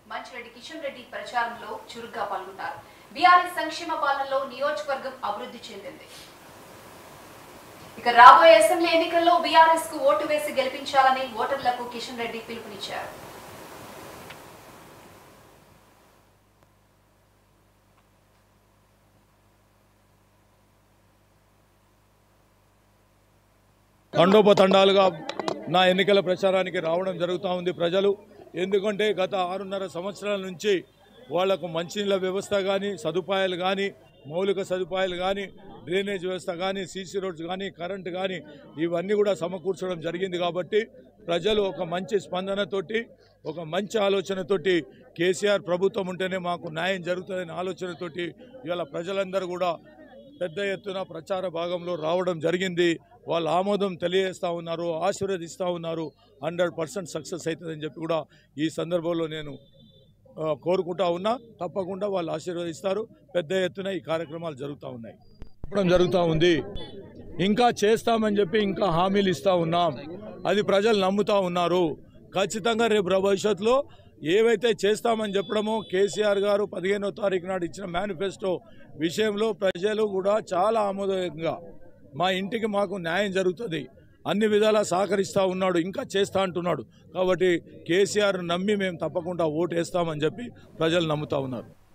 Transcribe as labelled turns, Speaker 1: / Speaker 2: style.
Speaker 1: మంచిరెడ్డి కిషన్ రెడ్డి ప్రచారంలో చురుగ్గా పాల్గొన్నారు బీఆర్ఎస్ సంక్షేమ పాలనలో నియోజకవర్గం అభివృద్ధి చెందింది ఇక రాబోయే అసెంబ్లీ ఎన్నికల్లో బీఆర్ఎస్ కు ఓటు వేసి గెలిపించాలని ఓటర్లకు కిషన్ రెడ్డి పిలుపునిచ్చారు
Speaker 2: తండోపతండాలుగా నా ఎన్నికల ప్రచారానికి రావడం జరుగుతూ ఉంది ప్రజలు ఎందుకంటే గత ఆరున్నర సంవత్సరాల నుంచి వాళ్లకు మంచినీళ్ళ వ్యవస్థ కానీ సదుపాయాలు కానీ మౌలిక సదుపాయాలు కానీ డ్రైనేజ్ వ్యవస్థ కానీ సీసీ రోడ్స్ కానీ కరెంటు కానీ ఇవన్నీ కూడా సమకూర్చడం జరిగింది కాబట్టి ప్రజలు ఒక మంచి స్పందనతోటి ఒక మంచి ఆలోచనతోటి కేసీఆర్ ప్రభుత్వం ఉంటేనే మాకు న్యాయం జరుగుతుందనే ఆలోచనతోటి ఇవాళ ప్రజలందరూ కూడా పెద్ద ఎత్తున ప్రచార భాగంలో రావడం జరిగింది వాళ్ళు ఆమోదం తెలియజేస్తూ ఉన్నారు ఆశీర్వదిస్తూ ఉన్నారు హండ్రెడ్ పర్సెంట్ సక్సెస్ అవుతుందని చెప్పి కూడా ఈ సందర్భంలో నేను ఆ, కోరుకుంటా ఉన్నా తప్పకుండా వాళ్ళు ఆశీర్వదిస్తారు పెద్ద ఎత్తున ఈ కార్యక్రమాలు జరుగుతూ ఉన్నాయి చెప్పడం జరుగుతూ ఉంది ఇంకా చేస్తామని చెప్పి ఇంకా హామీలు ఇస్తూ ఉన్నాం అది ప్రజలు నమ్ముతా ఉన్నారు ఖచ్చితంగా రేపు భవిష్యత్తులో ఏవైతే చేస్తామని చెప్పడమో కేసీఆర్ గారు పదిహేనో తారీఖు నాడు ఇచ్చిన మేనిఫెస్టో విషయంలో ప్రజలు కూడా చాలా ఆమోదయంగా మా ఇంటికి మాకు న్యాయం జరుగుతుంది అన్ని విధాలా సహకరిస్తూ ఉన్నాడు ఇంకా చేస్తా అంటున్నాడు కాబట్టి కేసీఆర్ నమ్మి మేము తప్పకుండా ఓటు వేస్తామని చెప్పి ప్రజలు నమ్ముతా ఉన్నారు